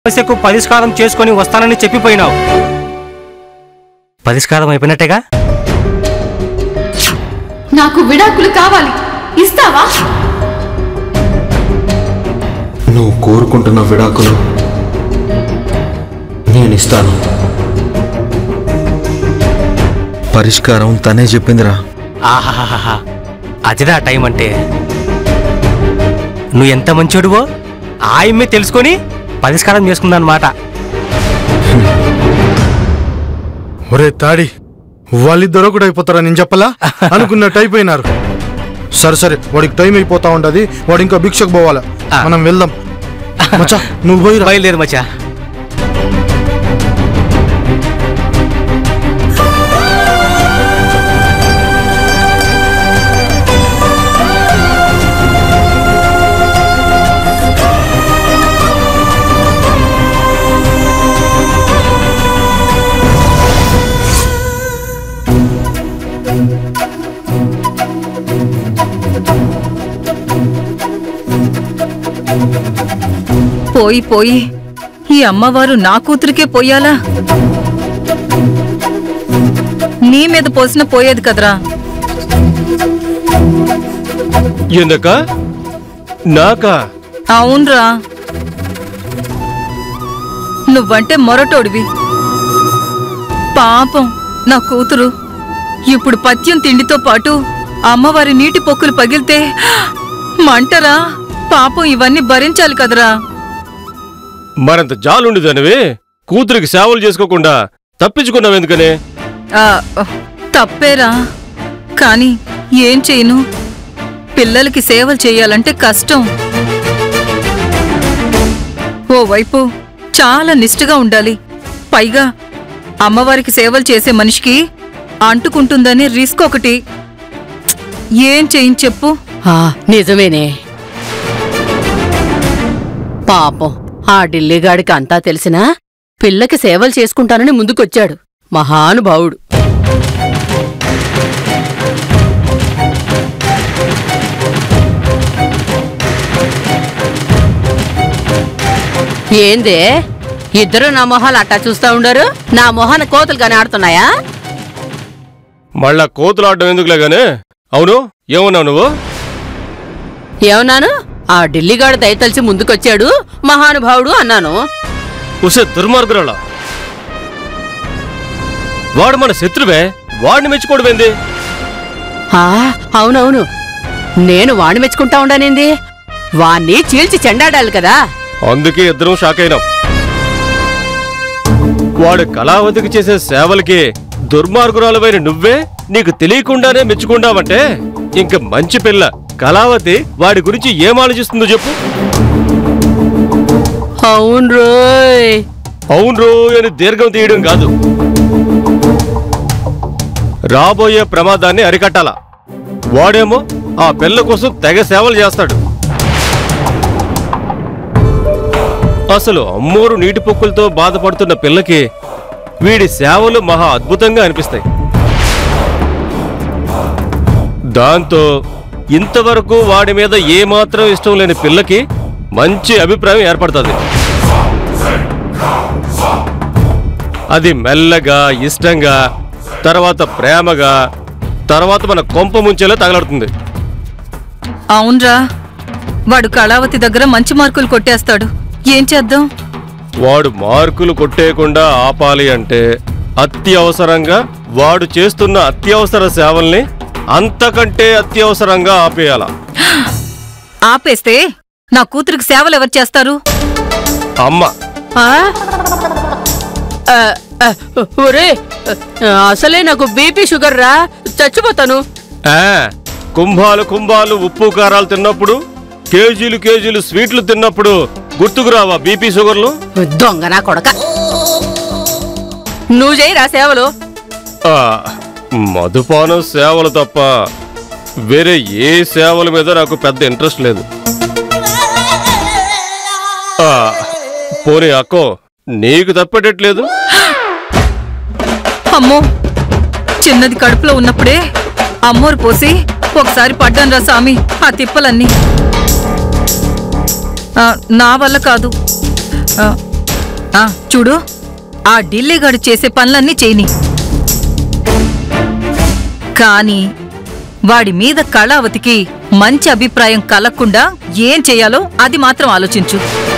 సమస్యకు పరిష్కారం చేసుకొని వస్తానని చెప్పిపోయినావు పరిష్కారం అయిపోయినట్టేగా నాకు విడాకులు కావాలి ఇస్తావా నువ్వు కోరుకుంటున్న విడాకులు నేను ఇస్తాను పరిష్కారం తనే చెప్పిందిరా ఆహాహాహా అదిరా టైం అంటే నువ్వు ఎంత మంచోడువో ఆయమ్మే తెలుసుకొని పరిష్కారం చేసుకుందన్నమాట ఒరే తాడి వాళ్ళిద్దరూ కూడా అయిపోతారా నేను చెప్పలా అనుకున్నట్టు అయిపోయినారు సరే సరే వాడికి టైం అయిపోతా ఉంటది వాడు ఇంకా భిక్షకు పోవాలా మనం వెళ్దాం మచ్చా నువ్వు పోయిరా బయలుదేరు మచ్చా పోయి పోయి ఈ అమ్మవారు నా కూతురికే పోయాలా నీ మీద పోసిన పోయేది కదరా ఎందుక నాకా అవునరా నువ్వంటే మొరటోడివి పాపం నా కూతురు ఇప్పుడు పత్యం తిండితో పాటు అమ్మవారి నీటి పొక్కులు పగిలితే మంటరా పాపం ఇవన్నీ భరించాలి కదరా మరంత జాలుండిదనివి కూతురికి సేవలు చేసుకోకుండా తప్పించుకున్నావెందుకనే ఆ, తప్పేరా కాని ఏం చేయను పిల్లలకి సేవలు చేయాలంటే కష్టం ఓవైపు చాలా నిష్ఠగా ఉండాలి పైగా అమ్మవారికి సేవలు చేసే మనిషికి అంటుకుంటుందనే రిస్క్ ఒకటి ఏం చేయని చెప్పు ఆ, నిజమేనే పాపం ఆ ఢిల్లీగాడికి అంతా తెలిసినా పిల్లకి సేవలు చేసుకుంటానని ముందుకొచ్చాడు మహానుభావుడు ఏందే ఇద్దరు నా మొహాలు అట్టా చూస్తా ఉండారు నా మొహాన కోతులు కానీ ఆడుతున్నాయా మళ్ళా కోతులు ఆడడం ఎందుకులే గానే అవును ఏమన్నావు నువ్వు ఏమన్నాను ఆ ఢిల్లీగాడు దయతలిసి ముందుకొచ్చాడు మహానుభావుడు అన్నాను ఉసే దుర్మార్గురాలా వాడు మన శత్రువే వాడిని మెచ్చుకోవడమేంది ఆ అవునవును నేను వాణ్ణి మెచ్చుకుంటా ఉండానేంది వాణ్ణి చీల్చి చెండాడాలి కదా అందుకే ఇద్దరం షాక్ అయినాం వాడు కళావతికి చేసే సేవలకి దుర్మార్గురాలమైన నువ్వే నీకు తెలియకుండానే మెచ్చుకుంటావంటే ఇంక మంచి పిల్ల కళావతి వాడి గురించి ఏం ఆలోచిస్తుందో చెప్పు అవును రోయ్ అవును రో అని దీర్ఘం తీయడం కాదు రాబోయే ప్రమాదాన్ని అరికట్టాల వాడేమో ఆ పిల్ల కోసం తెగ సేవలు చేస్తాడు అసలు అమ్మోరు నీటి పొక్కులతో బాధపడుతున్న పిల్లకి వీడి సేవలు మహా అద్భుతంగా అనిపిస్తాయి దాంతో ఇంతవరకు వాడి మీద ఏమాత్రం ఇష్టం లేని పిల్లకి మంచి అభిప్రాయం ఏర్పడుతుంది అది మెల్లగా ఇష్టంగా తర్వాత ప్రేమగా తర్వాత మన కొంప ముంచేలా తగలడుతుంది అవునరా వాడు కళావతి దగ్గర మంచి మార్కులు కొట్టేస్తాడు ఏం చేద్దాం వాడు మార్కులు కొట్టేయకుండా ఆపాలి అంటే అత్యవసరంగా వాడు చేస్తున్న అత్యవసర సేవల్ని అంతకంటే అత్యవసరంగా ఆపేయాల ఆపేస్తే నా కూతురికి సేవలు ఎవరు చేస్తారు అమ్మ ఆ? ఆ, ఆ, ఒరే అసలే నాకు బీపీ షుగర్ రా చచ్చిపోతాను ఆ, కుంభాలు కుంభాలు ఉప్పు కారాలు తిన్నప్పుడు కేజీలు కేజీలు స్వీట్లు తిన్నప్పుడు గుర్తుకురావా బీపీ షుగర్లు దొంగ నా కొడక నువ్వు చేయరా సేవలు ఆ, మధుపానం సేవలు తప్ప వేరే ఏ సేవల మీద నాకు పెద్ద ఇంట్రెస్ట్ లేదు ఆ, పోనీ అక్కో నీకు తప్పేటట్లేదు అమ్మో చిన్నది కడుపులో ఉన్నప్పుడే అమ్మోరు పోసి ఒకసారి పడ్డాను రా సామి ఆ తిప్పలన్నీ ఆ, నా వల్ల కాదు ఆ, ఆ చూడు ఆ ఢిల్లీగాడు చేసే పనులన్నీ చేయని కానీ వాడి మీద కళావతికి మంచి అభిప్రాయం కలగకుండా ఏం చేయాలో అది మాత్రం ఆలోచించు